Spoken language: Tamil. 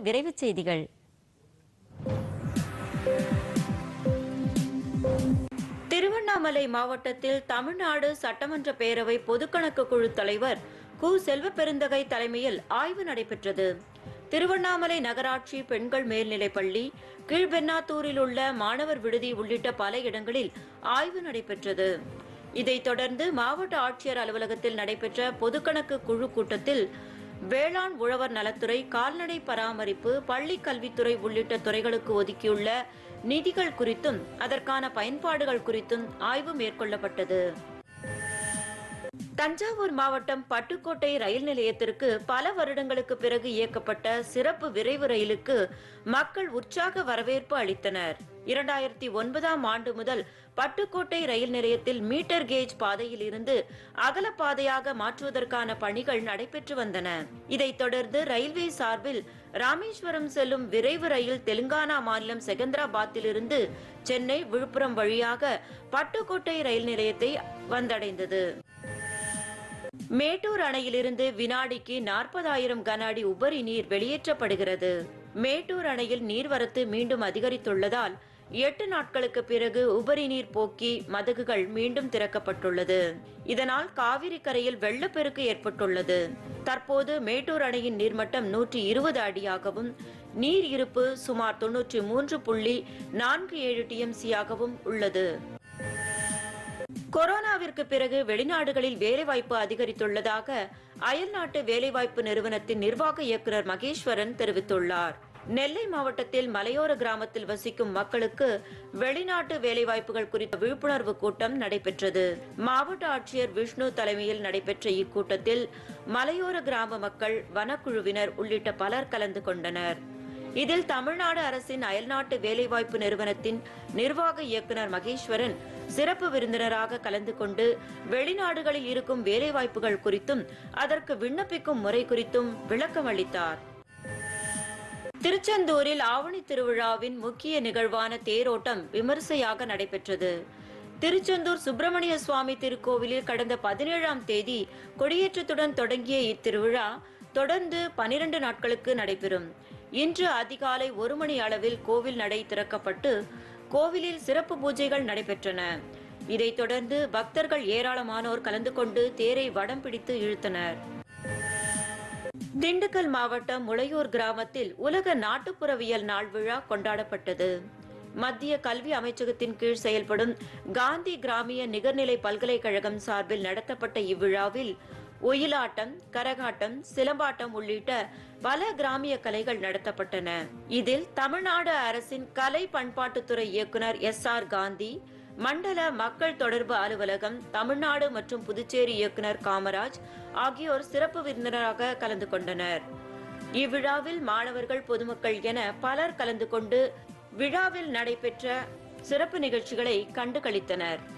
விரைவுச் செய்திகள் திருவண்ணாமலை மாவட்டத்தில் தமிழ்நாடு சட்டமன்ற பேரவை பொதுக்கணக்கு குழு தலைவர் கு செல்வப்பெருந்தகை தலைமையில் ஆய்வு நடைபெற்றது திருவண்ணாமலை நகராட்சி பெண்கள் மேல்நிலைப்பள்ளி கீழ்பென்னாத்தூரில் உள்ள மாணவர் விடுதி உள்ளிட்ட பல இடங்களில் ஆய்வு நடைபெற்றது இதைத் தொடர்ந்து மாவட்ட ஆட்சியர் அலுவலகத்தில் நடைபெற்ற பொதுக்கணக்கு குழு கூட்டத்தில் வேளாண் உழவர் நலத்துறை கால்நடை பராமரிப்பு பள்ளி கல்வித்துறை உள்ளிட்ட துறைகளுக்கு ஒதுக்கியுள்ள நிதிகள் குறித்தும் அதற்கான பயன்பாடுகள் குறித்தும் ஆய்வு மேற்கொள்ளப்பட்டது தஞ்சாவூர் மாவட்டம் பட்டுக்கோட்டை ரயில் நிலையத்திற்கு பல வருடங்களுக்கு பிறகு இயக்கப்பட்ட சிறப்பு விரைவு ரயிலுக்கு மக்கள் உற்சாக வரவேற்பு அளித்தனர் இரண்டாயிரத்தி ஒன்பதாம் ஆண்டு முதல் பட்டுக்கோட்டை ரயில் நிலையத்தில் மீட்டர் கேஜ் பாதையில் இருந்து அகல பாதையாக மாற்றுவதற்கான பணிகள் நடைபெற்று வந்தன இதைத் தொடர்ந்து ரயில்வே சார்பில் ராமேஸ்வரம் செல்லும் விரைவு ரயில் தெலுங்கானா மாநிலம் செகந்திராபாத்திலிருந்து சென்னை விழுப்புரம் வழியாக பட்டுக்கோட்டை ரயில் நிலையத்தை வந்தடைந்தது மேட்டூர் அணையிலிருந்து வினாடிக்கு நாற்பதாயிரம் கன அடி உபரி நீர் வெளியேற்றப்படுகிறது மேட்டூர் அணையில் நீர்வரத்து மீண்டும் அதிகரித்துள்ளதால் எட்டு நாட்களுக்கு பிறகு உபரி நீர் போக்கி மதகுகள் மீண்டும் திறக்கப்பட்டுள்ளது இதனால் காவிரி கரையில் வெள்ளப்பெருக்கு ஏற்பட்டுள்ளது தற்போது மேட்டூர் அணையின் நீர்மட்டம் நூற்றி இருபது அடியாகவும் நீர் இருப்பு சுமார் தொன்னூற்றி மூன்று புள்ளி நான்கு ஏழு டிஎம்சியாகவும் உள்ளது கொரோனாவிற்கு பிறகு வெளிநாடுகளில் வேலைவாய்ப்பு அதிகரித்துள்ளதாக அயல்நாட்டு வேலைவாய்ப்பு நிறுவனத்தின் நிர்வாக இயக்குநர் மகேஸ்வரன் தெரிவித்துள்ளார் நெல்லை மாவட்டத்தில் மலையோர கிராமத்தில் வசிக்கும் மக்களுக்கு வெளிநாட்டு வேலைவாய்ப்புகள் குறித்த விழிப்புணர்வு கூட்டம் நடைபெற்றது மாவட்ட ஆட்சியர் விஷ்ணு தலைமையில் நடைபெற்ற இக்கூட்டத்தில் மலையோர கிராம மக்கள் வனக்குழுவினர் உள்ளிட்ட பலர் கலந்து கொண்டனர் இதில் தமிழ்நாடு அரசின் அயல்நாட்டு வேலைவாய்ப்பு நிறுவனத்தின் நிர்வாக இயக்குனர் மகேஸ்வரன் சிறப்பு விருந்தினராக கலந்து கொண்டு வெளிநாடுகளில் இருக்கும் வேலைவாய்ப்புகள் குறித்தும் அதற்கு விண்ணப்பிக்கும் முறை குறித்தும் விளக்கம் அளித்தார் திருச்செந்தூரில் ஆவணி திருவிழாவின் முக்கிய நிகழ்வான தேரோட்டம் விமர்சையாக நடைபெற்றது திருச்செந்தூர் சுப்பிரமணிய சுவாமி திருக்கோவிலில் கடந்த பதினேழாம் தேதி கொடியேற்றத்துடன் தொடங்கிய இத்திருவிழா தொடர்ந்து பனிரெண்டு நாட்களுக்கு நடைபெறும் இன்று அதிகாலை ஒரு மணி அளவில் கோவில் நடை திறக்கப்பட்டு கோவிலில் சிறப்பு பூஜைகள் நடைபெற்றன இதைத் தொடர்ந்து பக்தர்கள் ஏராளமானோர் கலந்து கொண்டு தேரை வடம் பிடித்து இழுத்தனர் திண்டுக்கல் மாவட்டம் முளையூர் கிராமத்தில் உலக நாட்டுப்புறவியல் நாள் விழா கொண்டாடப்பட்டது மத்திய கல்வி அமைச்சகத்தின் கீழ் செயல்படும் காந்தி கிராமிய நிகர்நிலை பல்கலைக்கழகம் சார்பில் நடத்தப்பட்ட இவ்விழாவில் ஒயிலாட்டம் கரகாட்டம் சிலம்பாட்டம் உள்ளிட்ட பல கிராமிய கலைகள் நடத்தப்பட்டன இதில் தமிழ்நாடு அரசின் கலை பண்பாட்டுத்துறை இயக்குனர் எஸ் ஆர் காந்தி மண்டல மக்கள் தொடர்பு அலுவலகம் தமிழ்நாடு மற்றும் புதுச்சேரி இயக்குனர் காமராஜ் ஆகியோர் சிறப்பு விருந்தினராக கலந்து கொண்டனர் இவ்விழாவில் மாணவர்கள் பொதுமக்கள் என பலர் கலந்து கொண்டு விழாவில் நடைபெற்ற சிறப்பு நிகழ்ச்சிகளை கண்டு களித்தனர்